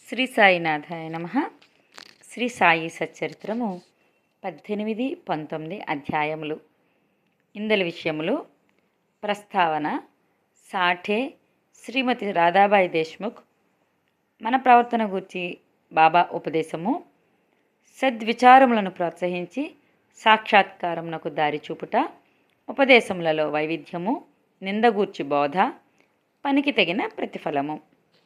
శ్రీ సాయినాథాయ నమ శ్రీ సాయి సచ్చరిత్రము పద్దెనిమిది పంతొమ్మిది అధ్యాయములు ఇందలి విషయములు ప్రస్తావన సాఠే శ్రీమతి రాధాబాయి దేశ్ముఖ్ మన ప్రవర్తన గురించి బాబా ఉపదేశము సద్విచారములను ప్రోత్సహించి సాక్షాత్కారమునకు దారి చూపుట ఉపదేశములలో వైవిధ్యము నిందగూర్చి బోధ పనికి తగిన ప్రతిఫలము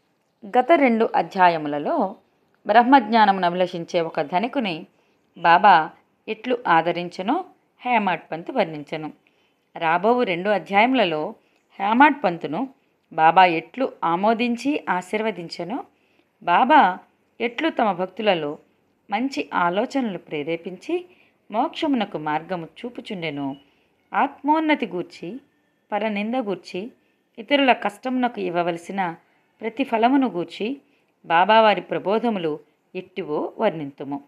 గత రెండు అధ్యాయములలో బ్రహ్మజ్ఞానమును అభిలషించే ఒక ధనికుని బాబా ఎట్లు ఆదరించనో హేమాడ్ పంతు వర్ణించను రాబోవు రెండు అధ్యాయములలో హేమాడ్ పంతును బాబా ఎట్లు ఆమోదించి ఆశీర్వదించనో బాబా ఎట్లు తమ భక్తులలో మంచి ఆలోచనలు ప్రేరేపించి మోక్షమునకు మార్గము చూపుచుండెను ఆత్మోన్నతి గూర్చి పరనింద గూర్చి ఇతరుల కష్టమునకు ఇవ్వవలసిన ప్రతిఫలమును గూర్చి బాబావారి ప్రబోధములు ఎట్టివో వర్ణింతుము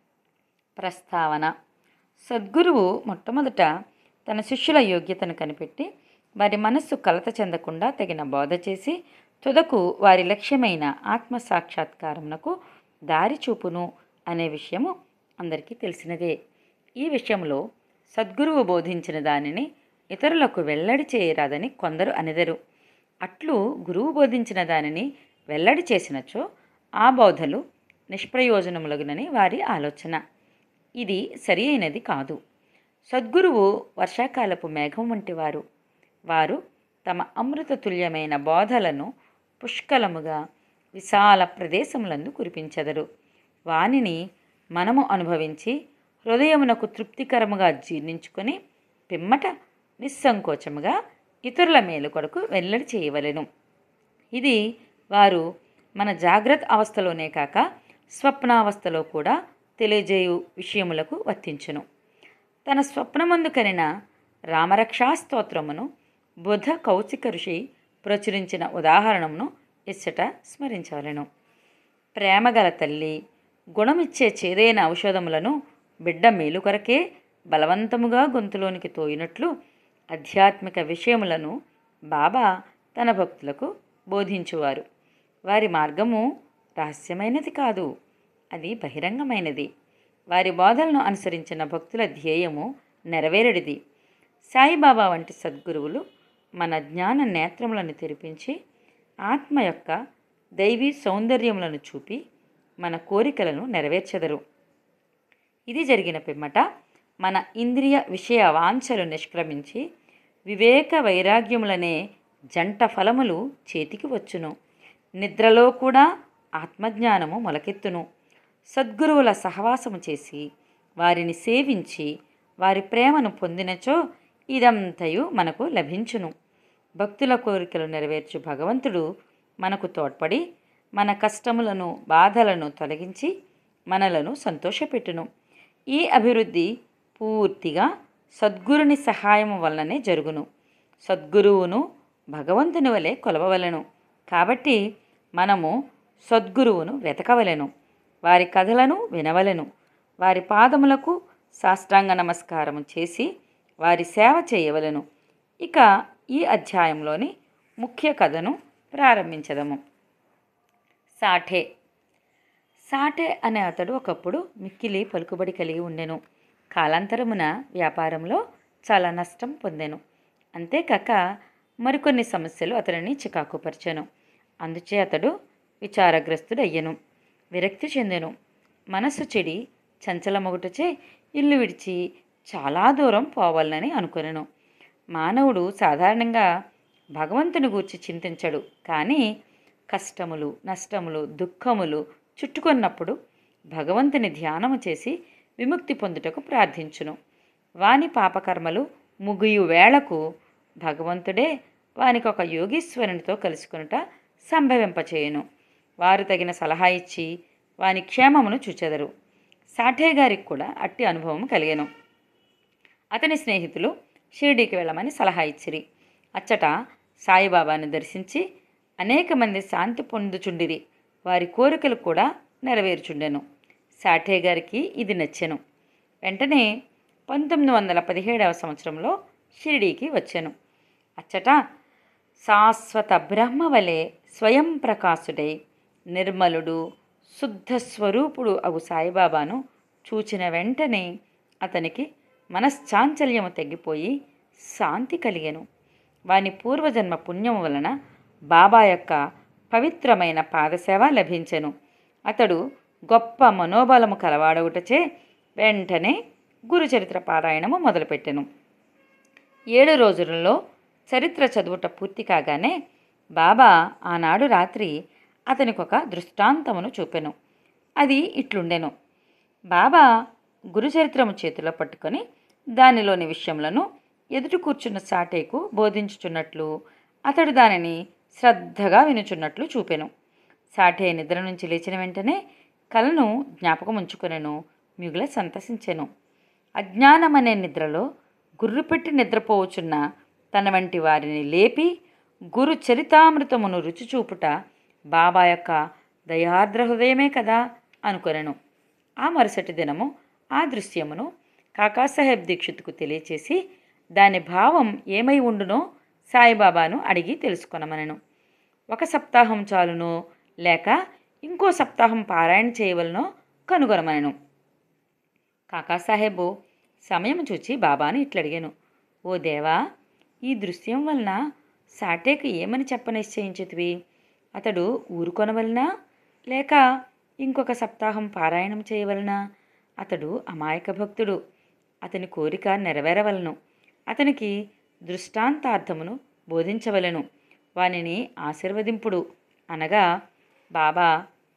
ప్రస్తావన సద్గురువు మొట్టమొదట తన శిష్యుల యోగ్యతను కనిపెట్టి వారి మనస్సు కలత చెందకుండా తగిన బోధ చేసి తుదకు వారి లక్ష్యమైన ఆత్మ సాక్షాత్కారమునకు దారి చూపును అనే విషయము అందరికీ తెలిసినదే ఈ విషయంలో సద్గురువు బోధించిన దానిని ఇతరులకు వెల్లడి చేయరాదని కొందరు అనెదరు అట్లు గురువు బోధించిన దానిని వెల్లడి చేసినచో ఆ బోధలు నిష్ప్రయోజనములగునని వారి ఆలోచన ఇది సరి అయినది కాదు సద్గురువు వర్షాకాలపు మేఘం వంటివారు వారు తమ అమృతతుల్యమైన బోధలను పుష్కలముగా విశాల ప్రదేశములందు కురిపించెదరు వానిని మనము అనుభవించి హృదయమునకు తృప్తికరముగా జీర్ణించుకొని పిమ్మట నిస్సంకోచముగా ఇతరుల మేలు కొరకు వెల్లడి చేయవలెను ఇది వారు మన జాగ్రత్త అవస్థలోనే కాక స్వప్నావస్థలో కూడా తెలియజేయు విషయములకు వర్తించును తన స్వప్నమందు కనిన రామరక్షా స్తోత్రమును బుధ కౌచిక ఋషి ప్రచురించిన ఉదాహరణమును ఇచ్చట స్మరించవలెను ప్రేమగల తల్లి గుణమిచ్చే చేదైన ఔషధములను బిడ్డ మేలు కొరకే బలవంతముగా గొంతులోనికి తోయినట్లు ఆధ్యాత్మిక విషయములను బాబా తన భక్తులకు బోధించువారు వారి మార్గము రహస్యమైనది కాదు అది బహిరంగమైనది వారి బోధలను అనుసరించిన భక్తుల ధ్యేయము నెరవేరడిది సాయిబాబా వంటి సద్గురువులు మన జ్ఞాన నేత్రములను తెరిపించి ఆత్మ యొక్క దైవీ సౌందర్యములను చూపి మన కోరికలను నెరవేర్చెదరు ఇది జరిగిన పిమ్మట మన ఇంద్రియ విషయ వాంఛలు నిష్క్రమించి వివేక వైరాగ్యములనే జంట ఫలములు చేతికి వచ్చును నిద్రలో కూడా ఆత్మజ్ఞానము మొలకెత్తును సద్గురువుల సహవాసము చేసి వారిని సేవించి వారి ప్రేమను పొందినచో ఇదంతయు మనకు లభించును భక్తుల కోరికలు నెరవేర్చు భగవంతుడు మనకు తోడ్పడి మన కష్టములను బాధలను తొలగించి మనలను సంతోషపెట్టును ఈ అభివృద్ధి పూర్తిగా సద్గురుని సహాయము వలననే జరుగును సద్గురువును భగవంతుని వలె కొలవవలెను కాబట్టి మనము సద్గురువును వెతకవలెను వారి కథలను వినవలెను వారి పాదములకు సాష్టాంగ నమస్కారము చేసి వారి సేవ చేయవలెను ఇక ఈ అధ్యాయంలోని ముఖ్య కథను ప్రారంభించదము సాఠే సాటే అనే అతడు ఒకప్పుడు మిక్కిలి పలుకుబడి కలిగి ఉండెను కాలాంతరమున వ్యాపారంలో చాలా నష్టం పొందెను అంతేకాక మరికొన్ని సమస్యలు అతనిని చికాకుపరిచెను అందుచే అతడు విచారగ్రస్తుడయ్యెను విరక్తి చెందెను మనస్సు చెడి చంచలమొగుటచే ఇల్లు విడిచి చాలా దూరం పోవాలని అనుకొనెను మానవుడు సాధారణంగా భగవంతుని గూర్చి చింతించడు కానీ కష్టములు నష్టములు దుఃఖములు చుట్టుకొన్నప్పుడు భగవంతుని ధ్యానము చేసి విముక్తి పొందుటకు ప్రార్థించును వాని పాపకర్మలు ముగియు వేళకు భగవంతుడే వానికి ఒక యోగీశ్వరునితో కలుసుకునుట సంభవింపచేయును వారు తగిన సలహా ఇచ్చి వాని క్షేమమును చూచెదరు సాఠే గారికి కూడా అట్టి అనుభవం కలిగెను అతని స్నేహితులు షిరిడీకి వెళ్ళమని సలహా ఇచ్చిరి అచ్చట సాయిబాబాను దర్శించి అనేక మంది శాంతి పొందుచుండిరి వారి కోరికలు కూడా నెరవేర్చుండెను సాఠే గారికి ఇది నచ్చెను వెంటనే పంతొమ్మిది వందల పదిహేడవ సంవత్సరంలో షిరిడీకి వచ్చాను అచ్చట శాశ్వత బ్రహ్మ వలె స్వయం ప్రకాశుడై నిర్మలుడు శుద్ధ స్వరూపుడు అగు సాయిబాబాను చూచిన వెంటనే అతనికి మనశ్చాంచల్యము తగ్గిపోయి శాంతి కలిగెను వాని పూర్వజన్మ పుణ్యం వలన బాబా యొక్క పవిత్రమైన పాదసేవ లభించెను అతడు గొప్ప మనోబలము కలవాడవుటచే వెంటనే గురుచరిత్ర పారాయణము మొదలుపెట్టెను ఏడు రోజులలో చరిత్ర చదువుట పూర్తి కాగానే బాబా ఆనాడు రాత్రి అతనికి ఒక దృష్టాంతమును చూపెను అది ఇట్లుండెను బాబా గురుచరిత్రము చేతిలో పట్టుకొని దానిలోని విషయములను ఎదుటి కూర్చున్న సాటేకు బోధించుచున్నట్లు అతడు దానిని శ్రద్ధగా వినుచున్నట్లు చూపెను సాటే నిద్ర నుంచి లేచిన వెంటనే కలను జ్ఞాపకం ఉంచుకొనెను మిగుల సంతసించెను అజ్ఞానమనే నిద్రలో గుర్రు పెట్టి నిద్రపోవచున్న తన వంటి వారిని లేపి గురు చరితామృతమును రుచి చూపుట బాబా యొక్క దయార్ద్ర హృదయమే కదా అనుకొనెను ఆ మరుసటి దినము ఆ దృశ్యమును కాకాసాహెబ్ దీక్షిత్కు తెలియచేసి దాని భావం ఏమై ఉండునో సాయిబాబాను అడిగి తెలుసుకొనమనెను ఒక సప్తాహం చాలునో లేక ఇంకో సప్తాహం పారాయణ చేయవలనో కనుగొనమనెను కాకాసాహెబు సమయం చూచి బాబాను ఇట్లడిగాను ఓ దేవా ఈ దృశ్యం వలన సాటేకు ఏమని చెప్ప నిశ్చయించితివి అతడు ఊరుకొనవలనా లేక ఇంకొక సప్తాహం పారాయణం చేయవలనా అతడు అమాయక భక్తుడు అతని కోరిక నెరవేరవలను అతనికి దృష్టాంతార్థమును బోధించవలెను వానిని ఆశీర్వదింపుడు అనగా బాబా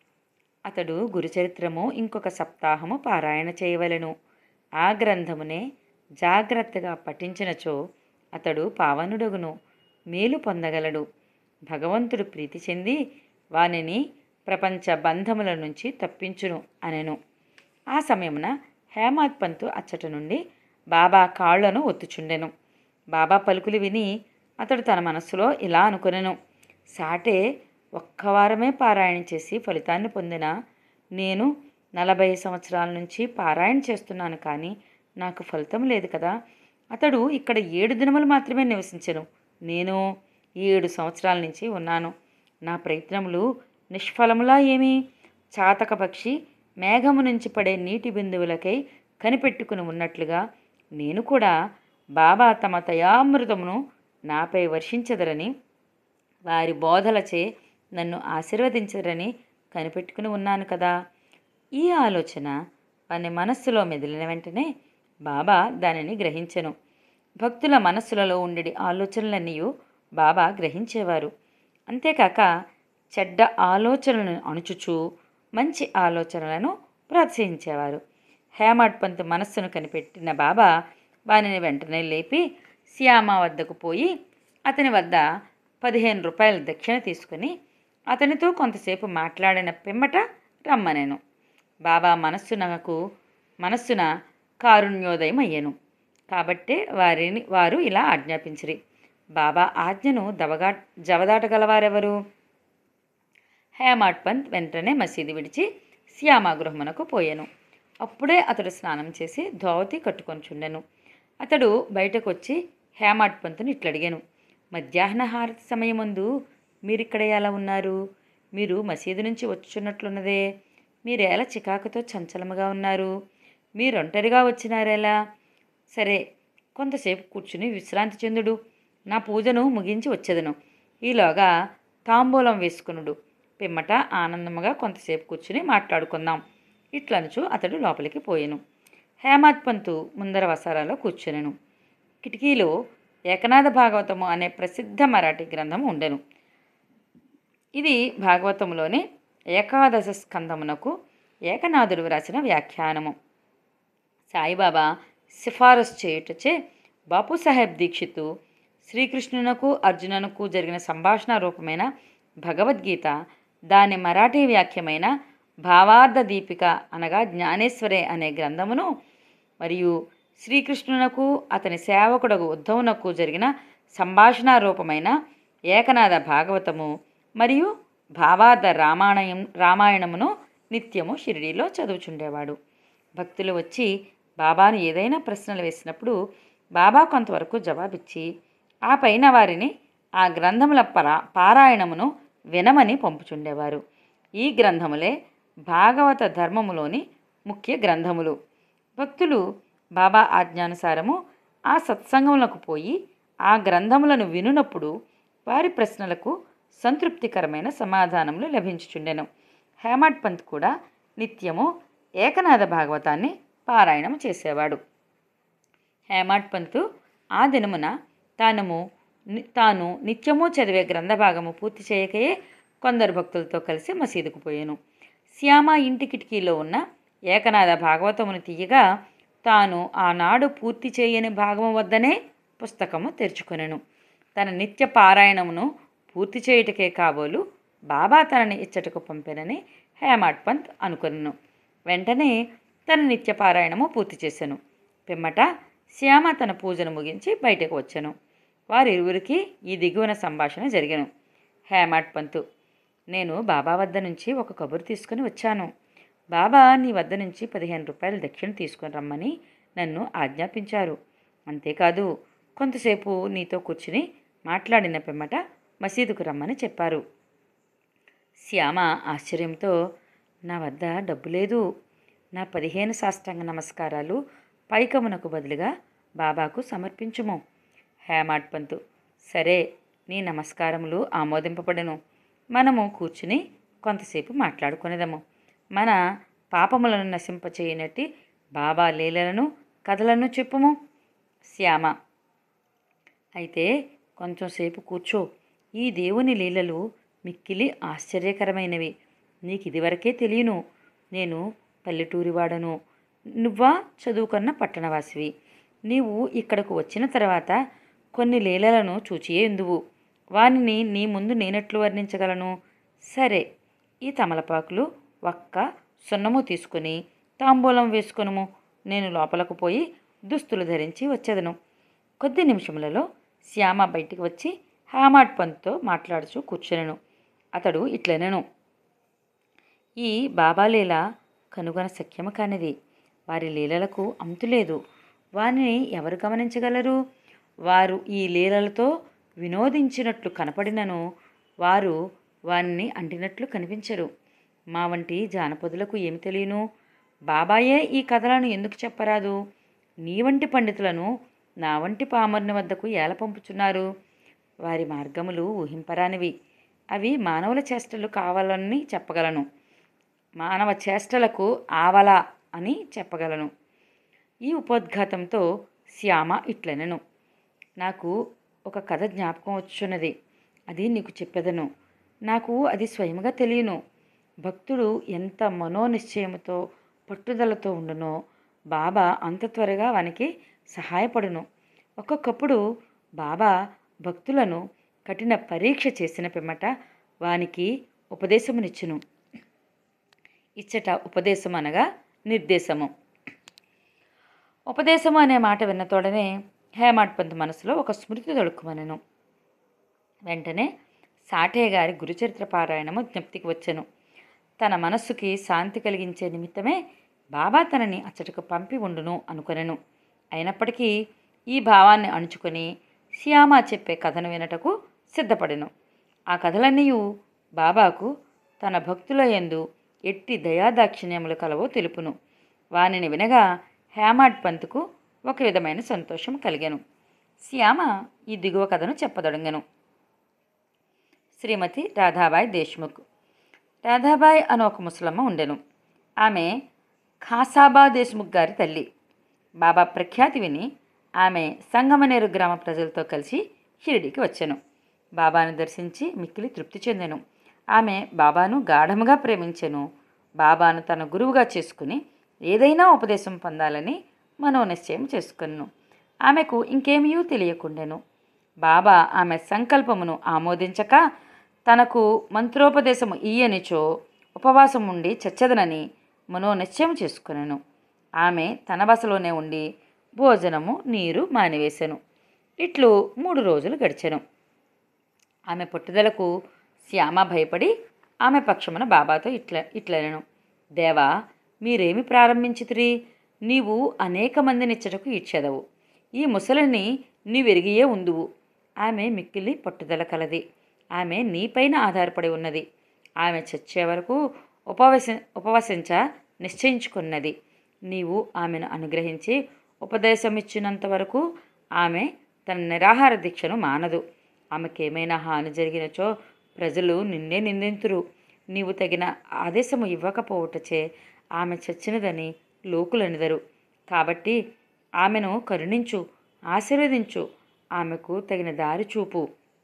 అతడు గురుచరిత్రము ఇంకొక సప్తాహము పారాయణ చేయవలెను ఆ గ్రంథమునే జాగ్రత్తగా పఠించినచో అతడు పావనుడగును మేలు పొందగలడు భగవంతుడు ప్రీతి చెంది వానిని ప్రపంచ బంధముల నుంచి తప్పించును అనెను ఆ సమయమున హేమాత్ పంతు అచ్చట నుండి బాబా కాళ్లను ఒత్తుచుండెను బాబా పలుకులు విని అతడు తన మనస్సులో ఇలా అనుకొనెను సాటే ఒక్క వారమే పారాయణ చేసి ఫలితాన్ని పొందిన నేను నలభై సంవత్సరాల నుంచి పారాయణ చేస్తున్నాను కానీ నాకు ఫలితం లేదు కదా అతడు ఇక్కడ ఏడు దినములు మాత్రమే నివసించెను నేను ఏడు సంవత్సరాల నుంచి ఉన్నాను నా ప్రయత్నములు నిష్ఫలములా ఏమి చాతక పక్షి మేఘము నుంచి పడే నీటి బిందువులకై కనిపెట్టుకుని ఉన్నట్లుగా నేను కూడా బాబా తమ తయామృతమును నాపై వర్షించదరని వారి బోధలచే నన్ను ఆశీర్వదించరని కనిపెట్టుకుని ఉన్నాను కదా ఈ ఆలోచన వాని మనస్సులో మెదిలిన వెంటనే బాబా దానిని గ్రహించెను భక్తుల మనస్సులలో ఉండేటి ఆలోచనలన్నీ బాబా గ్రహించేవారు అంతేకాక చెడ్డ ఆలోచనలను అణుచుచూ మంచి ఆలోచనలను ప్రోత్సహించేవారు హేమాడ్ పంత్ మనస్సును కనిపెట్టిన బాబా వానిని వెంటనే లేపి శ్యామ వద్దకు పోయి అతని వద్ద పదిహేను రూపాయల దక్షిణ తీసుకుని అతనితో కొంతసేపు మాట్లాడిన పిమ్మట రమ్మనేను బాబా మనస్సు నాకు మనస్సున కారుణ్యోదయం అయ్యాను కాబట్టే వారిని వారు ఇలా ఆజ్ఞాపించిరి బాబా ఆజ్ఞను దవగా జవదాటగలవారెవరు హేమాడ్ పంత్ వెంటనే మసీదు విడిచి శ్యామ గృహమునకు పోయాను అప్పుడే అతడు స్నానం చేసి ధోవతి కట్టుకొని చుండెను అతడు బయటకు వచ్చి హేమాడ్ పంతుని ఇట్లడిగాను మధ్యాహ్న హారతి సమయమందు మీరిక్కడ ఎలా ఉన్నారు మీరు మసీదు నుంచి వచ్చున్నట్లున్నదే మీరేలా చికాకుతో చంచలముగా ఉన్నారు మీరు ఒంటరిగా వచ్చినారేలా సరే కొంతసేపు కూర్చుని విశ్రాంతి చెందుడు నా పూజను ముగించి వచ్చేదను ఈలోగా తాంబూలం వేసుకునుడు పిమ్మట ఆనందముగా కొంతసేపు కూర్చుని మాట్లాడుకుందాం ఇట్లనుచు అతడు లోపలికి పోయెను హేమాత్ పంతు ముందర వసారాలో కూర్చునెను కిటికీలో ఏకనాథ భాగవతము అనే ప్రసిద్ధ మరాఠీ గ్రంథం ఉండెను ఇది భాగవతంలోని ఏకాదశ స్కందమునకు ఏకనాథుడు వ్రాసిన వ్యాఖ్యానము సాయిబాబా సిఫారసు చేయుటచే బాపుసాహెబ్ దీక్షితు శ్రీకృష్ణునకు అర్జునునకు జరిగిన సంభాషణ రూపమైన భగవద్గీత దాని మరాఠీ వ్యాఖ్యమైన భావార్థ దీపిక అనగా జ్ఞానేశ్వరే అనే గ్రంథమును మరియు శ్రీకృష్ణునకు అతని సేవకుడకు ఉద్ధవునకు జరిగిన సంభాషణ రూపమైన ఏకనాథ భాగవతము మరియు భావార్థ రామాయణం రామాయణమును నిత్యము షిరిడీలో చదువుచుండేవాడు భక్తులు వచ్చి బాబాను ఏదైనా ప్రశ్నలు వేసినప్పుడు బాబా కొంతవరకు జవాబిచ్చి ఆ పైన వారిని ఆ గ్రంథముల పరా పారాయణమును వినమని పంపుచుండేవారు ఈ గ్రంథములే భాగవత ధర్మములోని ముఖ్య గ్రంథములు భక్తులు బాబా ఆజ్ఞానుసారము ఆ సత్సంగములకు పోయి ఆ గ్రంథములను వినునప్పుడు వారి ప్రశ్నలకు సంతృప్తికరమైన సమాధానములు లభించుచుండెను హేమాడ్ పంత్ కూడా నిత్యము ఏకనాథ భాగవతాన్ని పారాయణం చేసేవాడు హేమాడ్ పంతు ఆ దినమున తానము ని- తాను నిత్యము చదివే గ్రంథ భాగము పూర్తి చేయకయే కొందరు భక్తులతో కలిసి మసీదుకు పోయాను శ్యామ ఇంటి కిటికీలో ఉన్న ఏకనాథ భాగవతమును తీయగా తాను ఆనాడు పూర్తి చేయని భాగము వద్దనే పుస్తకము తెరుచుకొనెను తన నిత్య పారాయణమును పూర్తి చేయుటకే కాబోలు బాబా తనని ఇచ్చటకు పంపెనని హేమాడ్ పంత్ అనుకొనెను వెంటనే తన నిత్య పారాయణము పూర్తి చేశాను పిమ్మట శ్యామ తన పూజను ముగించి బయటకు వచ్చాను వారిరువురికి ఈ దిగువన సంభాషణ జరిగాను హేమాడ్ పంతు నేను బాబా వద్ద నుంచి ఒక కబురు తీసుకుని వచ్చాను బాబా నీ వద్ద నుంచి పదిహేను రూపాయలు దక్షిణ తీసుకుని రమ్మని నన్ను ఆజ్ఞాపించారు అంతేకాదు కొంతసేపు నీతో కూర్చుని మాట్లాడిన పిమ్మట మసీదుకు రమ్మని చెప్పారు శ్యామ ఆశ్చర్యంతో నా వద్ద డబ్బు లేదు నా పదిహేను సాష్టాంగ నమస్కారాలు పైకమునకు బదులుగా బాబాకు సమర్పించుము హేమాడ్ పంతు సరే నీ నమస్కారములు ఆమోదింపబడను మనము కూర్చుని కొంతసేపు మాట్లాడుకునేదము మన పాపములను నశింపచేయనట్టి బాబా లీలలను కథలను చెప్పుము శ్యామ అయితే కొంచెంసేపు కూర్చో ఈ దేవుని లీలలు మిక్కిలి ఆశ్చర్యకరమైనవి నీకు ఇదివరకే తెలియను నేను పల్లెటూరివాడను నువ్వా చదువుకున్న పట్టణవాసివి నీవు ఇక్కడకు వచ్చిన తర్వాత కొన్ని లీలలను చూచియే ఎందువు వానిని నీ ముందు నేనెట్లు వర్ణించగలను సరే ఈ తమలపాకులు ఒక్క సున్నము తీసుకుని తాంబూలం వేసుకొనుము నేను లోపలకు పోయి దుస్తులు ధరించి వచ్చేదను కొద్ది నిమిషములలో శ్యామ బయటికి వచ్చి హామాడ్ పంత్తో మాట్లాడుచూ కూర్చునెను అతడు ఇట్లనెను ఈ బాబా లీల కనుగొన సఖ్యము కానిది వారి లీలలకు అంతులేదు వారిని ఎవరు గమనించగలరు వారు ఈ లీలలతో వినోదించినట్లు కనపడినను వారు వారిని అంటినట్లు కనిపించరు మా వంటి జానపదులకు ఏమి తెలియను బాబాయే ఈ కథలను ఎందుకు చెప్పరాదు నీ వంటి పండితులను నా వంటి పామరుని వద్దకు ఏల పంపుచున్నారు వారి మార్గములు ఊహింపరానివి అవి మానవుల చేష్టలు కావాలని చెప్పగలను మానవ చేష్టలకు ఆవల అని చెప్పగలను ఈ ఉపోద్ఘాతంతో శ్యామ ఇట్లనెను నాకు ఒక కథ జ్ఞాపకం వచ్చున్నది అది నీకు చెప్పెదను నాకు అది స్వయముగా తెలియను భక్తుడు ఎంత మనోనిశ్చయముతో పట్టుదలతో ఉండునో బాబా అంత త్వరగా వానికి సహాయపడును ఒక్కొక్కప్పుడు బాబా భక్తులను కఠిన పరీక్ష చేసిన పిమ్మట వానికి ఉపదేశమునిచ్చును ఇచ్చట ఉపదేశం అనగా నిర్దేశము ఉపదేశము అనే మాట విన్న తోడనే హేమాడ్ పంత్ మనసులో ఒక స్మృతి తొడుక్కుమనెను వెంటనే సాఠే గారి గురుచరిత్ర పారాయణము జ్ఞప్తికి వచ్చెను తన మనస్సుకి శాంతి కలిగించే నిమిత్తమే బాబా తనని అచ్చటకు పంపి ఉండును అనుకొనెను అయినప్పటికీ ఈ భావాన్ని అణుచుకొని శ్యామ చెప్పే కథను వినటకు సిద్ధపడెను ఆ కథలన్నీ బాబాకు తన భక్తుల యందు ఎట్టి దయాదాక్షిణ్యములు కలవో తెలుపును వానిని వినగా హేమాడ్ పంత్కు ఒక విధమైన సంతోషం కలిగెను శ్యామ ఈ దిగువ కథను చెప్పదొడంగెను శ్రీమతి రాధాబాయ్ దేశ్ముఖ్ రాధాబాయ్ అను ఒక ముసలమ్మ ఉండెను ఆమె ఖాసాబా దేశ్ముఖ్ గారి తల్లి బాబా ప్రఖ్యాతి విని ఆమె సంగమనేరు గ్రామ ప్రజలతో కలిసి షిరిడీకి వచ్చాను బాబాను దర్శించి మిక్కిలి తృప్తి చెందెను ఆమె బాబాను గాఢముగా ప్రేమించెను బాబాను తన గురువుగా చేసుకుని ఏదైనా ఉపదేశం పొందాలని మనోనిశ్చయం చేసుకున్నాను ఆమెకు ఇంకేమీ తెలియకుండెను బాబా ఆమె సంకల్పమును ఆమోదించక తనకు మంత్రోపదేశము ఇయ్యనిచో ఉపవాసం ఉండి చచ్చదనని మనోనిశ్చయం చేసుకునెను ఆమె తన బసలోనే ఉండి భోజనము నీరు మానివేశెను ఇట్లు మూడు రోజులు గడిచెను ఆమె పట్టుదలకు శ్యామ భయపడి ఆమె పక్షమున బాబాతో ఇట్ల ఇట్లనెను దేవా మీరేమి ప్రారంభించితిరి నీవు అనేక మందినిచ్చటకు ఇచ్చెదవు ఈ ముసలిని నీవెరిగియే ఉందువు ఆమె మిక్కిలి పట్టుదల కలది ఆమె నీపైన ఆధారపడి ఉన్నది ఆమె చచ్చే వరకు ఉపవసి ఉపవసించ నిశ్చయించుకున్నది నీవు ఆమెను అనుగ్రహించి ఉపదేశం ఇచ్చినంత వరకు ఆమె తన నిరాహార దీక్షను మానదు ఆమెకేమైనా హాని జరిగినచో ప్రజలు నిన్నే నిందింతురు నీవు తగిన ఆదేశము ఇవ్వకపోవటచే ఆమె చచ్చినదని లోకులనిదరు కాబట్టి ఆమెను కరుణించు ఆశీర్వదించు ఆమెకు తగిన దారి చూపు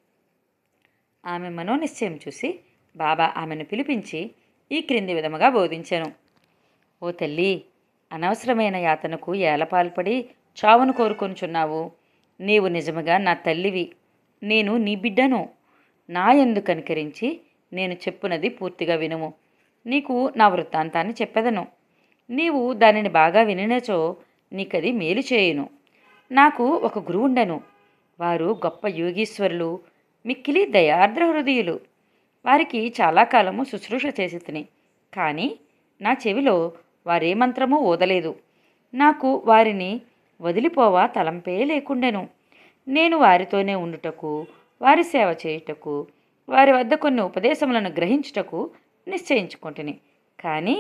ఆమె మనోనిశ్చయం చూసి బాబా ఆమెను పిలిపించి ఈ క్రింది విధముగా బోధించాను ఓ తల్లి అనవసరమైన యాతనకు ఏలపాల్పడి చావును కోరుకొనుచున్నావు నీవు నిజముగా నా తల్లివి నేను నీ బిడ్డను నా ఎందు కనికరించి నేను చెప్పునది పూర్తిగా వినుము నీకు నా వృత్తాంతాన్ని చెప్పెదను నీవు దానిని బాగా వినినచో నీకది మేలు చేయును నాకు ఒక గురువుండెను వారు గొప్ప యోగీశ్వరులు మిక్కిలి దయార్ద్ర హృదయులు వారికి చాలా కాలము శుశ్రూష చేసి తిని కానీ నా చెవిలో వారే మంత్రమూ ఓదలేదు నాకు వారిని వదిలిపోవా తలంపే లేకుండెను నేను వారితోనే ఉండుటకు వారి సేవ చేయుటకు వారి వద్ద కొన్ని ఉపదేశములను గ్రహించుటకు నిశ్చయించుకుంటుని కానీ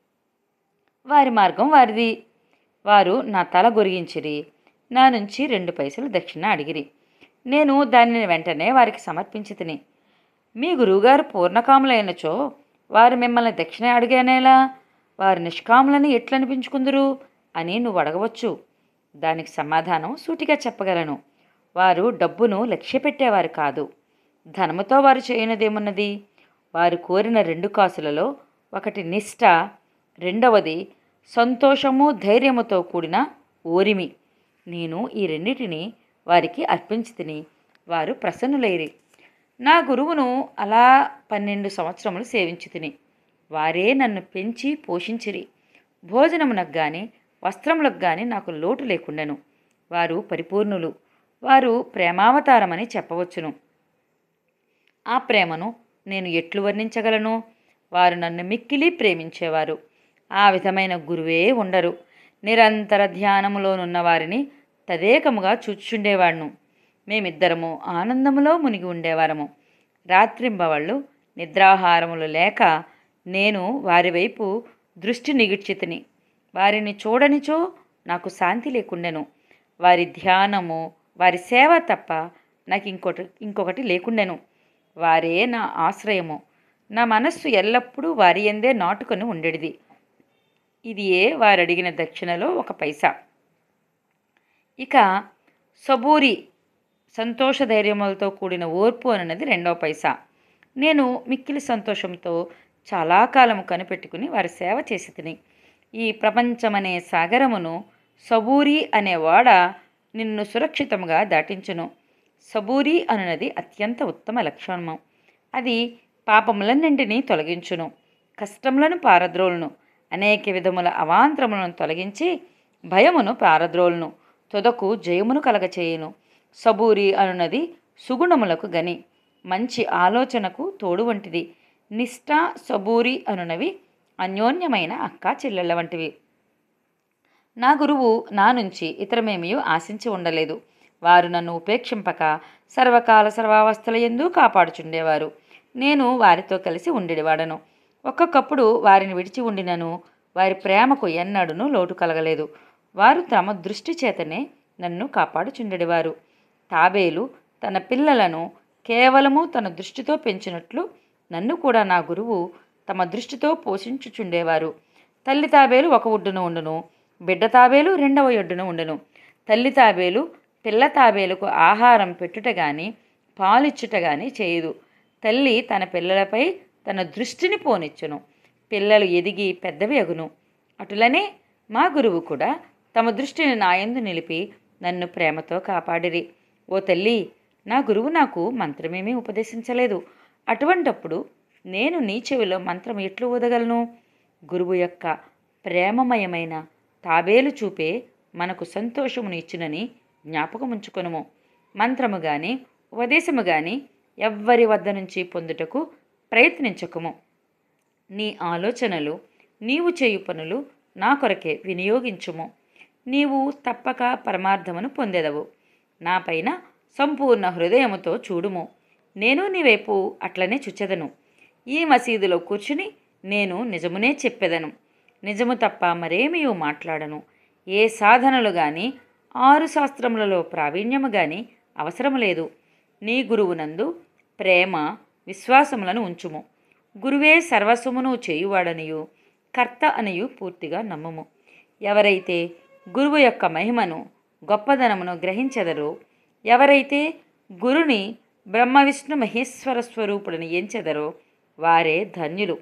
వారి మార్గం వారిది వారు నా తల గొరిగించిరి నా నుంచి రెండు పైసలు దక్షిణ అడిగిరి నేను దానిని వెంటనే వారికి సమర్పించి తిని మీ గురువుగారు పూర్ణకాములైనచో వారు మిమ్మల్ని దక్షిణ అడిగానేలా వారు నిష్కాములని ఎట్లనిపించుకుందరు అని నువ్వు అడగవచ్చు దానికి సమాధానం సూటిగా చెప్పగలను వారు డబ్బును లక్ష్యపెట్టేవారు కాదు ధనముతో వారు చేయనదేమున్నది వారు కోరిన రెండు కాసులలో ఒకటి నిష్ఠ రెండవది సంతోషము ధైర్యముతో కూడిన ఓరిమి నేను ఈ రెండిటిని వారికి అర్పించి తిని వారు ప్రసన్నులైరి నా గురువును అలా పన్నెండు సంవత్సరములు సేవించి తిని వారే నన్ను పెంచి పోషించిరి భోజనమునకు గాని వస్త్రములకు గాని నాకు లోటు లేకుండెను వారు పరిపూర్ణులు వారు ప్రేమావతారమని చెప్పవచ్చును ఆ ప్రేమను నేను ఎట్లు వర్ణించగలను వారు నన్ను మిక్కిలి ప్రేమించేవారు ఆ విధమైన గురువే ఉండరు నిరంతర ధ్యానములోనున్న వారిని తదేకముగా చూచుండేవాడును మేమిద్దరము ఆనందములో మునిగి ఉండేవారము రాత్రింబవళ్ళు నిద్రాహారములు లేక నేను వారి వైపు దృష్టి నిగిడ్చితిని వారిని చూడనిచో నాకు శాంతి లేకుండెను వారి ధ్యానము వారి సేవ తప్ప నాకు ఇంకొకటి ఇంకొకటి లేకుండెను వారే నా ఆశ్రయము నా మనస్సు ఎల్లప్పుడూ వారి ఎందే నాటుకొని ఉండేది ఇది ఏ వారు అడిగిన దక్షిణలో ఒక పైసా ఇక సబూరి సంతోష ధైర్యములతో కూడిన ఓర్పు అన్నది రెండవ పైసా నేను మిక్కిలి సంతోషంతో చాలా కాలం కనిపెట్టుకుని వారి సేవ చేసి తిని ఈ ప్రపంచమనే సాగరమును సబూరి అనే వాడ నిన్ను సురక్షితముగా దాటించును సబూరి అనునది అత్యంత ఉత్తమ లక్షణము అది పాపములన్నింటినీ తొలగించును కష్టములను పారద్రోలును అనేక విధముల అవాంతరములను తొలగించి భయమును పారద్రోలును తుదకు జయమును కలగచేయును సబూరి అనునది సుగుణములకు గని మంచి ఆలోచనకు తోడు వంటిది నిష్ఠ సబూరి అనునవి అన్యోన్యమైన అక్క చెల్లెళ్ళ వంటివి నా గురువు నా నుంచి ఇతరమేమీ ఆశించి ఉండలేదు వారు నన్ను ఉపేక్షింపక సర్వకాల సర్వావస్థల ఎందు కాపాడుచుండేవారు నేను వారితో కలిసి ఉండేవాడను ఒక్కొక్కప్పుడు వారిని విడిచి ఉండినను వారి ప్రేమకు ఎన్నడూనూ లోటు కలగలేదు వారు తమ దృష్టి చేతనే నన్ను కాపాడుచుండెడివారు తాబేలు తన పిల్లలను కేవలము తన దృష్టితో పెంచినట్లు నన్ను కూడా నా గురువు తమ దృష్టితో పోషించుచుండేవారు తల్లి తాబేలు ఒక ఒడ్డున ఉండును బిడ్డ తాబేలు రెండవ ఒడ్డున ఉండును తల్లి తాబేలు పిల్ల తాబేలుకు ఆహారం పెట్టుట గాని పాలిచ్చుట గాని చేయదు తల్లి తన పిల్లలపై తన దృష్టిని పోనిచ్చును పిల్లలు ఎదిగి పెద్దవి అగును అటులనే మా గురువు కూడా తమ దృష్టిని నాయందు నిలిపి నన్ను ప్రేమతో కాపాడిరి ఓ తల్లి నా గురువు నాకు మంత్రమేమీ ఉపదేశించలేదు అటువంటప్పుడు నేను నీ చెవిలో మంత్రం ఎట్లు ఊదగలను గురువు యొక్క ప్రేమమయమైన తాబేలు చూపే మనకు సంతోషమును ఇచ్చునని జ్ఞాపకముంచుకొనుము మంత్రము గాని ఉపదేశము గాని ఎవ్వరి వద్ద నుంచి పొందుటకు ప్రయత్నించకుము నీ ఆలోచనలు నీవు చేయు పనులు నా కొరకే వినియోగించుము నీవు తప్పక పరమార్థమును పొందెదవు నా పైన సంపూర్ణ హృదయముతో చూడుము నేను నీ వైపు అట్లనే చుచ్చెదను ఈ మసీదులో కూర్చుని నేను నిజమునే చెప్పెదను నిజము తప్ప మరేమీ మాట్లాడను ఏ సాధనలు గాని ఆరు శాస్త్రములలో ప్రావీణ్యము గాని అవసరం లేదు నీ గురువునందు ప్రేమ విశ్వాసములను ఉంచుము గురువే సర్వస్వమును చేయువాడనియు కర్త అనియు పూర్తిగా నమ్ముము ఎవరైతే గురువు యొక్క మహిమను గొప్పదనమును గ్రహించెదరో ఎవరైతే గురుని బ్రహ్మ విష్ణు మహేశ్వర స్వరూపుడిని ఎంచెదరో వారే ధన్యులు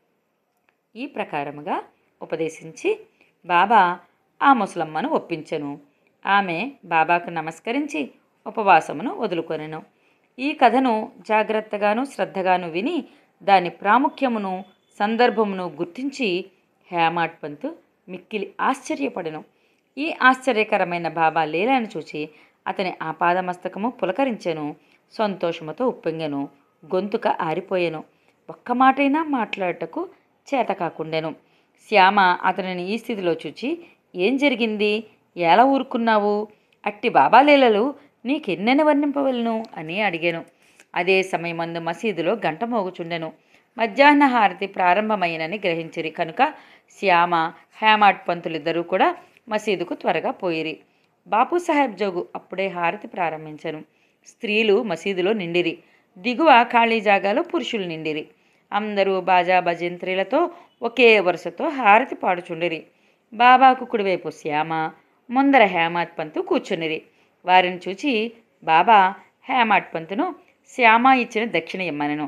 ఈ ప్రకారముగా ఉపదేశించి బాబా ఆ ముసలమ్మను ఒప్పించెను ఆమె బాబాకు నమస్కరించి ఉపవాసమును వదులుకొనెను ఈ కథను జాగ్రత్తగాను శ్రద్ధగాను విని దాని ప్రాముఖ్యమును సందర్భమును గుర్తించి హేమాడ్ పంతు మిక్కిలి ఆశ్చర్యపడెను ఈ ఆశ్చర్యకరమైన బాబా లీలను చూచి అతని ఆపాదమస్తకము పులకరించెను సంతోషముతో ఉప్పొంగెను గొంతుక ఆరిపోయెను ఒక్క మాటైనా మాట్లాడటకు చేత కాకుండెను శ్యామ అతనిని ఈ స్థితిలో చూచి ఏం జరిగింది ఎలా ఊరుకున్నావు అట్టి బాబా లీలలు నీకెన్నెన్ని వర్ణింపవలను అని అడిగాను అదే సమయమందు మసీదులో గంట మోగుచుండెను మధ్యాహ్న హారతి ప్రారంభమైనని గ్రహించిరి కనుక శ్యామ హేమాడ్ పంతులిద్దరూ కూడా మసీదుకు త్వరగా పోయిరి బాపు సాహెబ్ జోగు అప్పుడే హారతి ప్రారంభించను స్త్రీలు మసీదులో నిండిరి దిగువ ఖాళీ జాగాలో పురుషులు నిండిరి అందరూ బాజా భజంత్రీలతో ఒకే వరుసతో హారతి పాడుచుండిరి బాబాకు కుడివైపు శ్యామ ముందర హేమాడ్ పంతు కూర్చునిరి వారిని చూచి బాబా హేమాడ్ పంతును శ్యామ ఇచ్చిన దక్షిణ ఇమ్మనను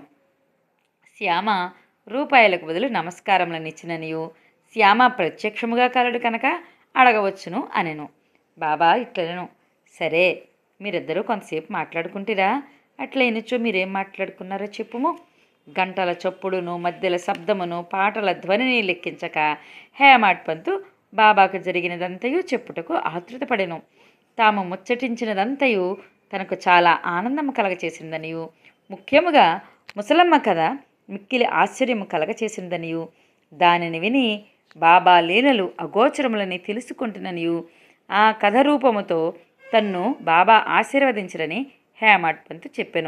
శ్యామ రూపాయలకు బదులు నమస్కారములను ఇచ్చిననియు శ్యామ ప్రత్యక్షముగా కలడు కనుక అడగవచ్చును అనెను బాబా ఇట్లనెను సరే మీరిద్దరూ కొంతసేపు మాట్లాడుకుంటారా అట్లయినచో మీరేం మాట్లాడుకున్నారో చెప్పుము గంటల చప్పుడును మధ్యల శబ్దమును పాటల ధ్వనిని లెక్కించక హేమాడ్ పంతు బాబాకు జరిగినదంతయు చెప్పుటకు ఆతృతపడెను తాము ముచ్చటించినదంతయు తనకు చాలా ఆనందము కలగచేసిందనియు ముఖ్యముగా ముసలమ్మ కథ మిక్కిలి ఆశ్చర్యము కలగచేసిందనియు దానిని విని బాబా లీలలు అగోచరములని తెలుసుకుంటున్ననియు ఆ కథ రూపముతో తన్ను బాబా ఆశీర్వదించరని హేమాడ్ పంతు చెప్పెను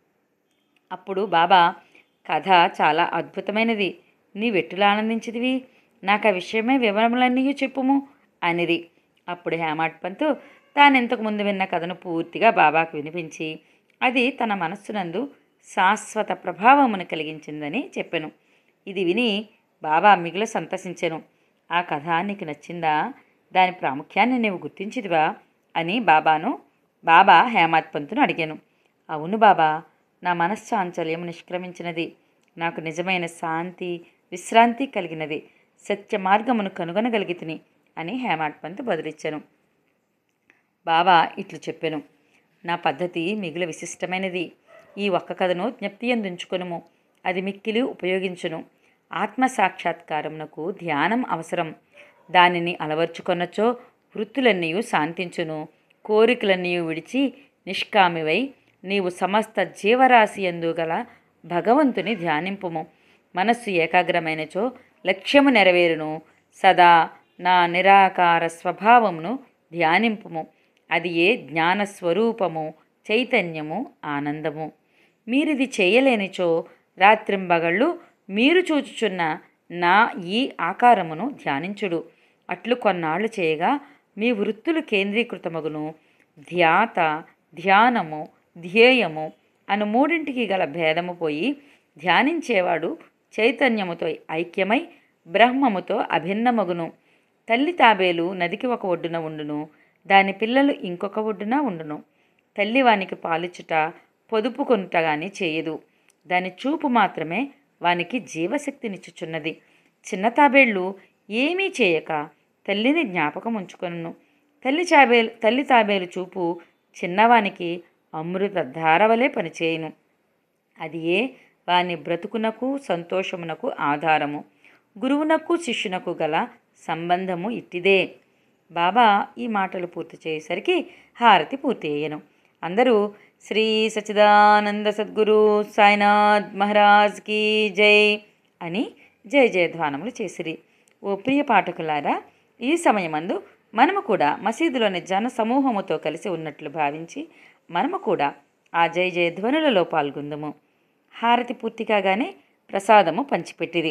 అప్పుడు బాబా కథ చాలా అద్భుతమైనది నీవెట్టులా ఆనందించిదివి నాకు ఆ విషయమే వివరములన్నీ చెప్పుము అనిది అప్పుడు హేమాడ్ పంతు తాను ఇంతకు ముందు విన్న కథను పూర్తిగా బాబాకు వినిపించి అది తన మనస్సునందు శాశ్వత ప్రభావమును కలిగించిందని చెప్పెను ఇది విని బాబా మిగులు సంతసించెను ఆ కథ నీకు నచ్చిందా దాని ప్రాముఖ్యాన్ని నీవు గుర్తించిదివా అని బాబాను బాబా హేమాత్ పంతును అడిగాను అవును బాబా నా మనశ్చాంచల్యం నిష్క్రమించినది నాకు నిజమైన శాంతి విశ్రాంతి కలిగినది సత్య మార్గమును కనుగొనగలిగితిని అని హేమాడ్ పంత్ బదులిచ్చాను బాబా ఇట్లు చెప్పెను నా పద్ధతి మిగులు విశిష్టమైనది ఈ ఒక్క కథను జ్ఞప్తి అందించుకొనుము అది మిక్కిలి ఉపయోగించును ఆత్మ సాక్షాత్కారమునకు ధ్యానం అవసరం దానిని అలవర్చుకొనచో వృత్తులన్నీ శాంతించును కోరికలన్నీ విడిచి నిష్కామివై నీవు సమస్త జీవరాశి ఎందు గల భగవంతుని ధ్యానింపుము మనస్సు ఏకాగ్రమైనచో లక్ష్యము నెరవేరును సదా నా నిరాకార స్వభావమును ధ్యానింపుము అది ఏ జ్ఞాన స్వరూపము చైతన్యము ఆనందము మీరిది చేయలేనిచో రాత్రింబగళ్ళు మీరు చూచుచున్న నా ఈ ఆకారమును ధ్యానించుడు అట్లు కొన్నాళ్ళు చేయగా మీ వృత్తులు కేంద్రీకృతమగును ధ్యాత ధ్యానము ధ్యేయము అను మూడింటికి గల భేదము పోయి ధ్యానించేవాడు చైతన్యముతో ఐక్యమై బ్రహ్మముతో అభిన్నమగును తల్లి తాబేలు నదికి ఒక ఒడ్డున ఉండును దాని పిల్లలు ఇంకొక ఒడ్డున ఉండును తల్లి వానికి పాలిచ్చుట పొదుపు కొనుట గాని చేయదు దాని చూపు మాత్రమే వానికి జీవశక్తినిచ్చుచున్నది చిన్న తాబేళ్ళు ఏమీ చేయక తల్లిని జ్ఞాపకం ఉంచుకొను తల్లి చాబేలు తల్లి తాబేలు చూపు చిన్నవానికి అమృత ధారవలే పనిచేయును అది ఏ వాని బ్రతుకునకు సంతోషమునకు ఆధారము గురువునకు శిష్యునకు గల సంబంధము ఇట్టిదే బాబా ఈ మాటలు పూర్తి చేసేసరికి హారతి పూర్తి అయ్యను అందరూ శ్రీ సచిదానంద సద్గురు సాయినాథ్ మహారాజ్ కీ జై అని జయ జయధ్వానములు చేసిరి ఓ ప్రియ పాఠకులారా ఈ సమయమందు మనము కూడా మసీదులోని జన సమూహముతో కలిసి ఉన్నట్లు భావించి మనము కూడా ఆ జయ జయధ్వనులలో పాల్గొందుము హారతి పూర్తి కాగానే ప్రసాదము పంచిపెట్టిరి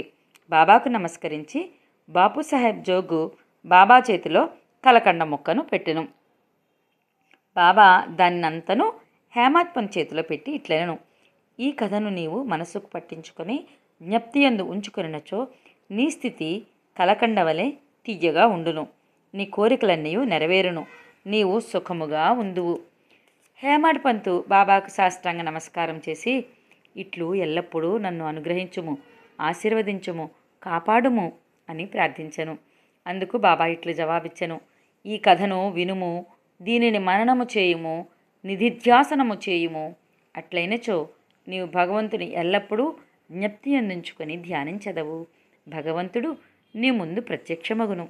బాబాకు నమస్కరించి బాపు సాహెబ్ జోగు బాబా చేతిలో కలకండ మొక్కను పెట్టెను బాబా దాన్నంతను హేమాత్మన్ చేతిలో పెట్టి ఇట్లనను ఈ కథను నీవు మనసుకు పట్టించుకొని జ్ఞప్తియందు ఉంచుకొనినచో నీ స్థితి కలకండ వలె తీయగా ఉండును నీ కోరికలన్నీ నెరవేరును నీవు సుఖముగా ఉందువు హేమాడ్ పంతు బాబాకు సాష్టాంగ నమస్కారం చేసి ఇట్లు ఎల్లప్పుడూ నన్ను అనుగ్రహించుము ఆశీర్వదించుము కాపాడుము అని ప్రార్థించెను అందుకు బాబా ఇట్లు జవాబిచ్చెను ఈ కథను వినుము దీనిని మననము చేయుము నిధిధ్యాసనము చేయుము అట్లయినచో నీవు భగవంతుని ఎల్లప్పుడూ జ్ఞప్తి అందించుకొని ధ్యానించదవు భగవంతుడు నీ ముందు ప్రత్యక్షమగును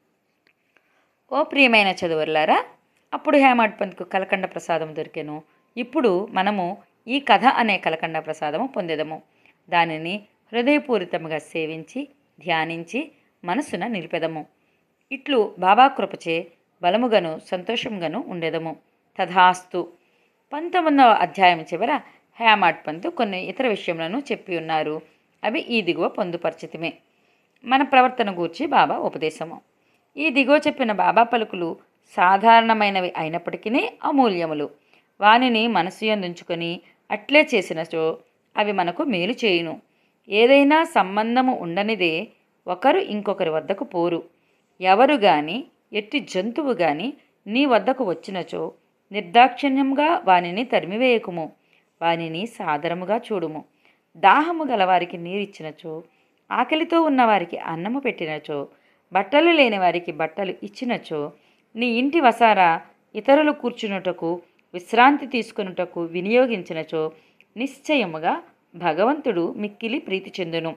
ఓ ప్రియమైన చదువర్లారా అప్పుడు హేమాడ్ పంత్కు కలకండ ప్రసాదం దొరికెను ఇప్పుడు మనము ఈ కథ అనే కలకండ ప్రసాదము పొందెదము దానిని హృదయపూరితముగా సేవించి ధ్యానించి మనసున నిలిపెదము ఇట్లు బాబా కృపచే బలముగను సంతోషంగాను ఉండెదము తథాస్తు పంతొమ్మిదవ అధ్యాయం చివర హేమాడ్ పంతు కొన్ని ఇతర విషయములను చెప్పి ఉన్నారు అవి ఈ దిగువ పొందుపరిచితమే మన ప్రవర్తన గూర్చి బాబా ఉపదేశము ఈ దిగువ చెప్పిన బాబా పలుకులు సాధారణమైనవి అయినప్పటికీ అమూల్యములు వానిని మనసు యందుంచుకొని అట్లే చేసినచో అవి మనకు మేలు చేయును ఏదైనా సంబంధము ఉండనిదే ఒకరు ఇంకొకరి వద్దకు పోరు ఎవరు గాని ఎట్టి జంతువు గాని నీ వద్దకు వచ్చినచో నిర్దాక్షిణ్యంగా వానిని తరిమివేయకుము వానిని సాదరముగా చూడుము దాహము గలవారికి నీరిచ్చినచో ఆకలితో ఉన్నవారికి అన్నము పెట్టినచో బట్టలు లేని వారికి బట్టలు ఇచ్చినచో నీ ఇంటి వసారా ఇతరులు కూర్చునుటకు విశ్రాంతి తీసుకొనుటకు వినియోగించినచో నిశ్చయముగా భగవంతుడు మిక్కిలి ప్రీతి చెందును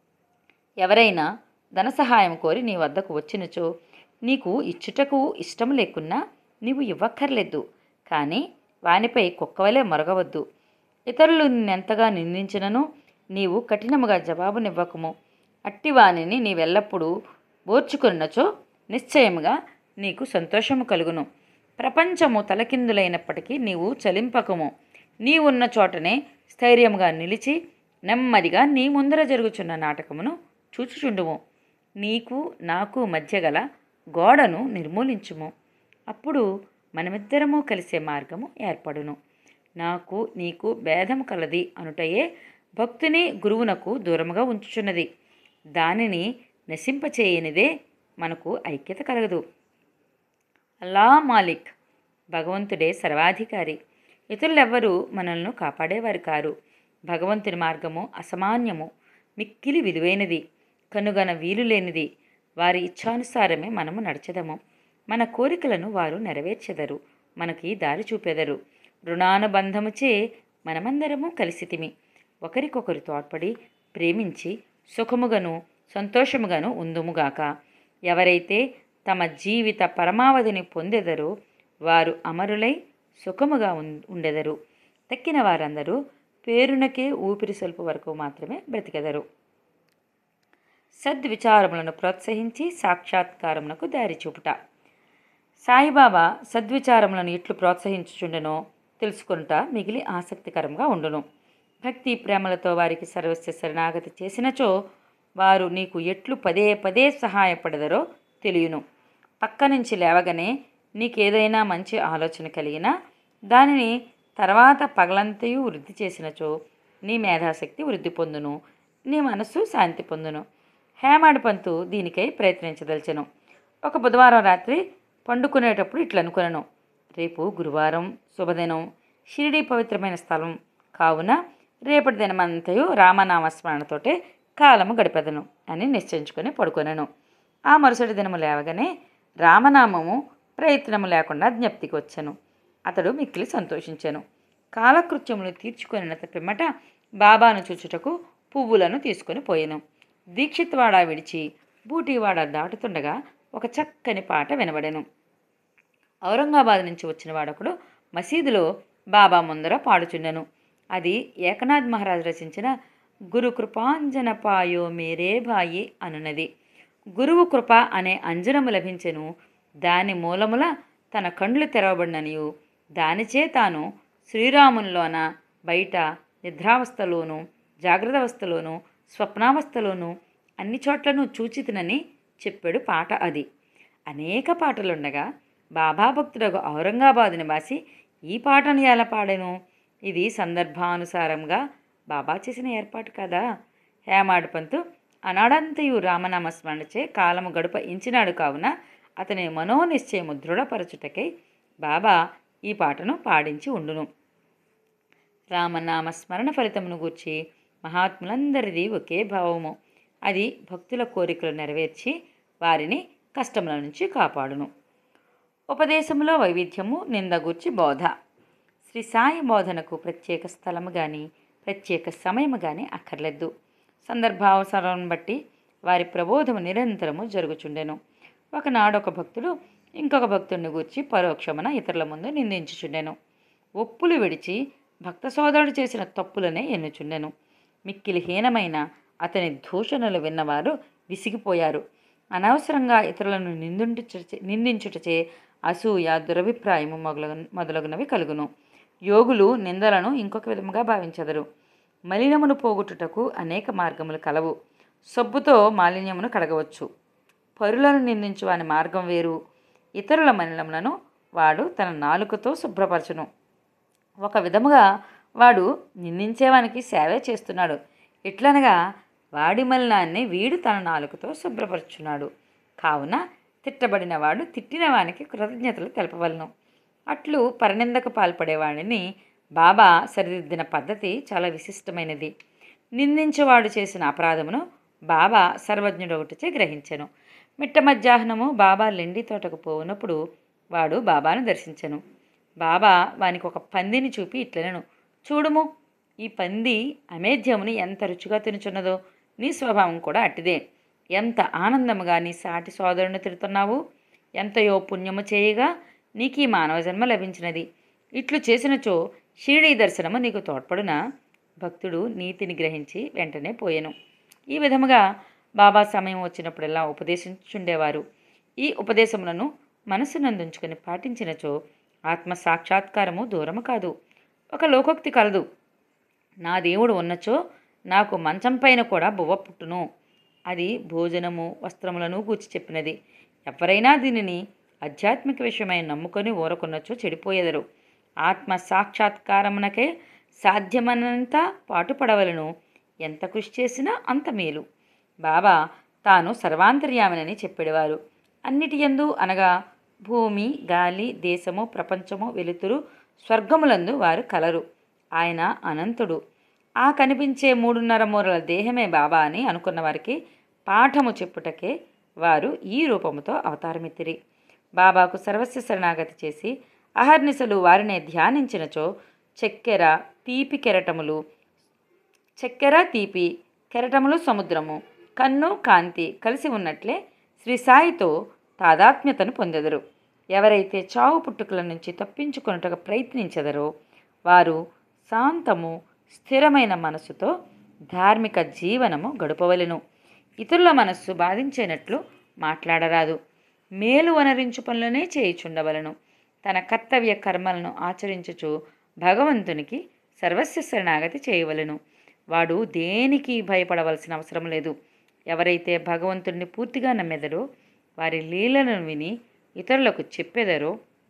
ఎవరైనా ధన సహాయం కోరి నీ వద్దకు వచ్చినచో నీకు ఇచ్చుటకు ఇష్టం లేకున్నా నీవు ఇవ్వక్కర్లేదు కానీ వానిపై కుక్కవలే మొరగవద్దు ఇతరులు నిన్నెంతగా నిందించినను నీవు కఠినముగా జవాబునివ్వకము అట్టి వానిని నీవెల్లప్పుడూ ఓర్చుకున్నచో నిశ్చయముగా నీకు సంతోషము కలుగును ప్రపంచము తలకిందులైనప్పటికీ నీవు చలింపకము నీవున్న చోటనే స్థైర్యముగా నిలిచి నెమ్మదిగా నీ ముందర జరుగుచున్న నాటకమును చూచుచుండుము నీకు నాకు మధ్య గల గోడను నిర్మూలించుము అప్పుడు మనమిద్దరము కలిసే మార్గము ఏర్పడును నాకు నీకు భేదం కలది అనుటయే భక్తుని గురువునకు దూరముగా ఉంచుచున్నది దానిని నశింపచేయనిదే మనకు ఐక్యత కలగదు అల్లా మాలిక్ భగవంతుడే సర్వాధికారి ఇతరులెవ్వరూ మనల్ని కాపాడేవారు కారు భగవంతుని మార్గము అసమాన్యము మిక్కిలి విలువైనది కనుగన వీలు లేనిది వారి ఇచ్ఛానుసారమే మనము నడచెదము మన కోరికలను వారు నెరవేర్చెదరు మనకి దారి చూపెదరు రుణానుబంధముచే మనమందరము కలిసితిమి ఒకరికొకరు తోడ్పడి ప్రేమించి సుఖముగను సంతోషముగాను ఉందుముగాక ఎవరైతే తమ జీవిత పరమావధిని పొందెదరో వారు అమరులై సుఖముగా ఉం- ఉండెదరు తక్కిన వారందరూ పేరునకే ఊపిరి సొల్పు వరకు మాత్రమే బ్రతికెదరు సద్విచారములను ప్రోత్సహించి సాక్షాత్కారమునకు దారి చూపుట సాయిబాబా సద్విచారములను ఎట్లు ప్రోత్సహించుచుండెనో తెలుసుకొనుట మిగిలి ఆసక్తికరంగా ఉండును భక్తి ప్రేమలతో వారికి సర్వస్వ శరణాగతి చేసినచో వారు నీకు ఎట్లు పదే పదే సహాయపడదరో తెలియను పక్క నుంచి లేవగానే నీకేదైనా మంచి ఆలోచన కలిగినా దానిని తర్వాత పగలంతయు వృద్ధి చేసినచో నీ మేధాశక్తి వృద్ధి పొందును నీ మనస్సు శాంతి పొందును హేమాడు పంతు దీనికై ప్రయత్నించదలిచెను ఒక బుధవారం రాత్రి పండుకునేటప్పుడు ఇట్లా అనుకున్నాను రేపు గురువారం శుభదినం షిరిడి పవిత్రమైన స్థలం కావున రేపటి దినమంతయు రామనామస్మరణతోటే కాలము గడిపెదను అని నిశ్చయించుకొని పడుకొనెను ఆ మరుసటి దినము లేవగానే రామనామము ప్రయత్నము లేకుండా జ్ఞప్తికి వచ్చాను అతడు మిక్కిలి సంతోషించాను కాలకృత్యములు తీర్చుకొనినంత పిమ్మట బాబాను చూచుటకు పువ్వులను తీసుకొని పోయాను దీక్షిత్వాడ విడిచి బూటీవాడ దాటుతుండగా ఒక చక్కని పాట వినబడెను ఔరంగాబాద్ నుంచి వచ్చిన వాడొకడు మసీదులో బాబా ముందర పాడుచుండెను అది ఏకనాథ్ మహారాజ్ రచించిన గురు కృపాంజన పాయో మేరే భాయి అనున్నది గురువు కృప అనే అంజనము లభించెను దాని మూలముల తన కండ్లు తెరవబడిననియు దానిచే తాను శ్రీరామునిలోన బయట నిద్రావస్థలోను జాగ్రత్త అవస్థలోను స్వప్నావస్థలోను అన్ని చోట్లను చూచితినని చెప్పాడు పాట అది అనేక పాటలుండగా బాబా భక్తుడకు ఔరంగాబాద్ నివాసి ఈ పాటను ఎలా పాడాను ఇది సందర్భానుసారంగా బాబా చేసిన ఏర్పాటు కదా హేమాడు పంతు అనాడంతయు రామనామ స్మరణచే కాలము గడుప ఇంచినాడు కావున అతని మనోనిశ్చయము దృఢపరచుటకై బాబా ఈ పాటను పాడించి ఉండును రామనామ స్మరణ ఫలితమును గూర్చి మహాత్ములందరిది ఒకే భావము అది భక్తుల కోరికలు నెరవేర్చి వారిని కష్టముల నుంచి కాపాడును ఉపదేశములో వైవిధ్యము నిందగూర్చి బోధ శ్రీ సాయి బోధనకు ప్రత్యేక స్థలము కానీ ప్రత్యేక సమయము కానీ అక్కర్లేదు సందర్భావసరం బట్టి వారి ప్రబోధము నిరంతరము జరుగుచుండెను ఒకనాడు ఒక భక్తుడు ఇంకొక భక్తుడిని గూర్చి పరోక్షమున ఇతరుల ముందు నిందించుచుండెను ఒప్పులు విడిచి భక్త సోదరుడు చేసిన తప్పులనే ఎన్నుచుండెను మిక్కిలి హీనమైన అతని దూషణలు విన్నవారు విసిగిపోయారు అనవసరంగా ఇతరులను నిందించుటచే నిందించుటచే అసూయ దురభిప్రాయము మొదలగు మొదలగునవి కలుగును యోగులు నిందలను ఇంకొక విధముగా భావించెదరు మలినమును పోగొట్టుటకు అనేక మార్గములు కలవు సబ్బుతో మాలిన్యమును కడగవచ్చు పరులను నిందించు వాని మార్గం వేరు ఇతరుల మలినములను వాడు తన నాలుకతో శుభ్రపరచును ఒక విధముగా వాడు నిందించేవానికి సేవే చేస్తున్నాడు ఎట్లనగా వాడి మలినాన్ని వీడు తన నాలుకతో శుభ్రపరుచున్నాడు కావున తిట్టబడిన వాడు తిట్టిన వానికి కృతజ్ఞతలు తెలపవలను అట్లు పరనిందకు పాల్పడేవాడిని బాబా సరిదిద్దిన పద్ధతి చాలా విశిష్టమైనది నిందించేవాడు చేసిన అపరాధమును బాబా సర్వజ్ఞుడొకటిచే గ్రహించెను మిట్ట మధ్యాహ్నము బాబా లెండి తోటకు పోవునప్పుడు వాడు బాబాను దర్శించెను బాబా వానికి ఒక పందిని చూపి ఇట్లనెను చూడుము ఈ పంది అమేధ్యముని ఎంత రుచిగా తినుచున్నదో నీ స్వభావం కూడా అట్టిదే ఎంత ఆనందముగా నీ సాటి సోదరుని తిడుతున్నావు ఎంతయో పుణ్యము చేయగా నీకు ఈ మానవ జన్మ లభించినది ఇట్లు చేసినచో షిరిడీ దర్శనము నీకు తోడ్పడునా భక్తుడు నీతిని గ్రహించి వెంటనే పోయెను ఈ విధముగా బాబా సమయం వచ్చినప్పుడల్లా ఉపదేశించుండేవారు ఈ ఉపదేశములను మనసునందుంచుకొని పాటించినచో ఆత్మ సాక్షాత్కారము దూరము కాదు ఒక లోకోక్తి కలదు నా దేవుడు ఉన్నచో నాకు మంచం పైన కూడా బువ్వ పుట్టును అది భోజనము వస్త్రములను గూర్చి చెప్పినది ఎవరైనా దీనిని ఆధ్యాత్మిక విషయమై నమ్ముకొని ఊరకున్నచో చెడిపోయేదరు ఆత్మ సాక్షాత్కారమునకే సాధ్యమన్నంత పాటుపడవలను ఎంత కృషి చేసినా అంత మేలు బాబా తాను సర్వాంతర్యామినని చెప్పేవారు అన్నిటి యందు అనగా భూమి గాలి దేశము ప్రపంచము వెలుతురు స్వర్గములందు వారు కలరు ఆయన అనంతుడు ఆ కనిపించే మూడున్నర మూరల దేహమే బాబా అని అనుకున్న వారికి పాఠము చెప్పుటకే వారు ఈ రూపముతో అవతారమెత్తిరి బాబాకు సర్వస్వ శరణాగతి చేసి అహర్నిశలు వారినే ధ్యానించినచో చక్కెర తీపి కెరటములు చక్కెర తీపి కెరటములు సముద్రము కన్ను కాంతి కలిసి ఉన్నట్లే శ్రీ సాయితో తాదాత్మ్యతను పొందెదరు ఎవరైతే చావు పుట్టుకల నుంచి తప్పించుకొనుటకు ప్రయత్నించెదరో వారు శాంతము స్థిరమైన మనస్సుతో ధార్మిక జీవనము గడపవలెను ఇతరుల మనస్సు బాధించేనట్లు మాట్లాడరాదు మేలు వనరించు పనులనే చేయుచుండవలను తన కర్తవ్య కర్మలను ఆచరించుచు భగవంతునికి సర్వస్వ శరణాగతి చేయవలెను వాడు దేనికి భయపడవలసిన అవసరం లేదు ఎవరైతే భగవంతుడిని పూర్తిగా నమ్మెదరో వారి లీలను విని ఇతరులకు చెప్పెదరో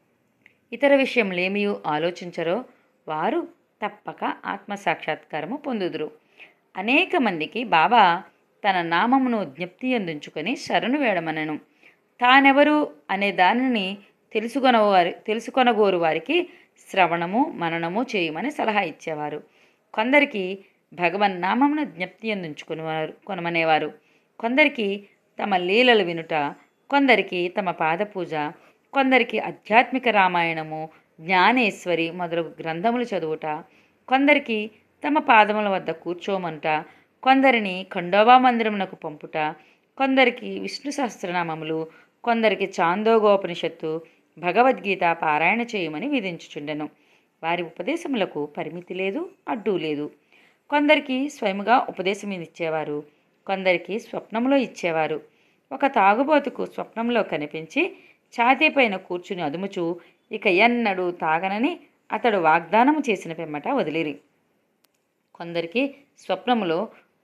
ఇతర విషయములేమీ ఆలోచించరో వారు తప్పక ఆత్మసాక్షాత్కారము పొందుదురు అనేక మందికి బాబా తన నామమును జ్ఞప్తి అందించుకొని శరణు వేడమనను తానెవరు అనే దానిని తెలుసుకొనవారి తెలుసుకొనగోరు వారికి శ్రవణము మననము చేయమని సలహా ఇచ్చేవారు కొందరికి భగవన్ నామమును జ్ఞప్తి అందించుకునేవారు కొనమనేవారు కొందరికి తమ లీలలు వినుట కొందరికి తమ పాదపూజ కొందరికి ఆధ్యాత్మిక రామాయణము జ్ఞానేశ్వరి మొదలగు గ్రంథములు చదువుట కొందరికి తమ పాదముల వద్ద కూర్చోమంట కొందరిని ఖండోబా మందిరమునకు పంపుట కొందరికి విష్ణు సహస్రనామములు కొందరికి చాందోగోపనిషత్తు భగవద్గీత పారాయణ చేయమని విధించుచుండెను వారి ఉపదేశములకు పరిమితి లేదు అడ్డు లేదు కొందరికి స్వయముగా ఉపదేశం ఇచ్చేవారు కొందరికి స్వప్నంలో ఇచ్చేవారు ఒక తాగుబోతుకు స్వప్నంలో కనిపించి ఛాతీపైన కూర్చుని అదుముచు ఇక ఎన్నడూ తాగనని అతడు వాగ్దానము చేసిన పిమ్మట వదిలిరి కొందరికి స్వప్నములో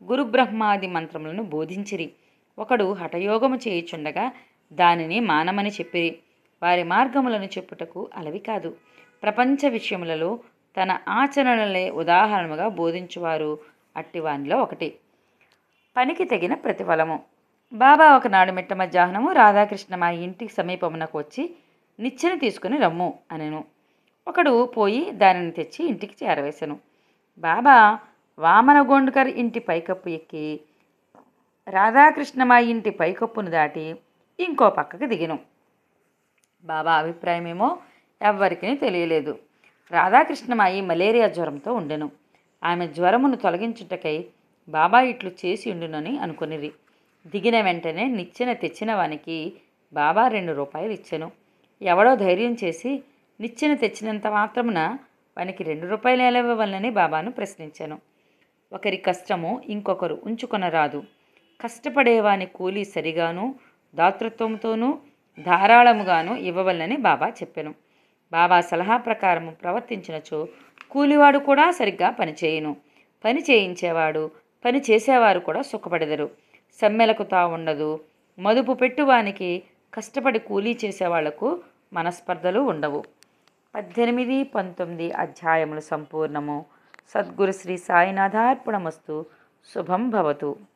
గురుబ్రహ్మాది మంత్రములను బోధించిరి ఒకడు హఠయోగము చేయుచుండగా దానిని మానమని చెప్పిరి వారి మార్గములను చెప్పుటకు అలవి కాదు ప్రపంచ విషయములలో తన ఆచరణలే ఉదాహరణగా బోధించువారు అట్టివానిలో ఒకటి పనికి తగిన ప్రతిఫలము బాబా ఒకనాడు మిట్ట మధ్యాహ్నము రాధాకృష్ణ మా ఇంటి సమీపమునకు వచ్చి నిచ్చెన తీసుకుని రమ్ము అనెను ఒకడు పోయి దానిని తెచ్చి ఇంటికి చేరవేశాను బాబా వామన గోండ్కర్ ఇంటి పైకప్పు ఎక్కి రాధాకృష్ణ మా ఇంటి పైకప్పును దాటి ఇంకో పక్కకు దిగను బాబా అభిప్రాయమేమో ఎవ్వరికీ తెలియలేదు రాధాకృష్ణమాయి మలేరియా జ్వరంతో ఉండెను ఆమె జ్వరమును తొలగించుటకై బాబా ఇట్లు చేసి ఉండునని అనుకొనిరి దిగిన వెంటనే నిచ్చెన తెచ్చిన వానికి బాబా రెండు రూపాయలు ఇచ్చెను ఎవడో ధైర్యం చేసి నిచ్చెన తెచ్చినంత మాత్రమున వానికి రెండు రూపాయలు ఎలా ఇవ్వవలనని బాబాను ప్రశ్నించాను ఒకరి కష్టము ఇంకొకరు ఉంచుకొనరాదు కష్టపడేవాని కూలీ సరిగాను దాతృత్వంతోనూ ధారాళముగాను ఇవ్వవలనని బాబా చెప్పెను బాబా సలహా ప్రకారము ప్రవర్తించినచో కూలివాడు కూడా సరిగ్గా పనిచేయును పని చేయించేవాడు పని చేసేవారు కూడా సుఖపడెదరు సమ్మెలకు తా ఉండదు మదుపు పెట్టువానికి కష్టపడి కూలీ చేసేవాళ్లకు మనస్పర్ధలు ఉండవు పద్దెనిమిది పంతొమ్మిది అధ్యాయములు సంపూర్ణము సద్గురు శ్రీ సాయినాథార్పణమస్తు శుభం భవతు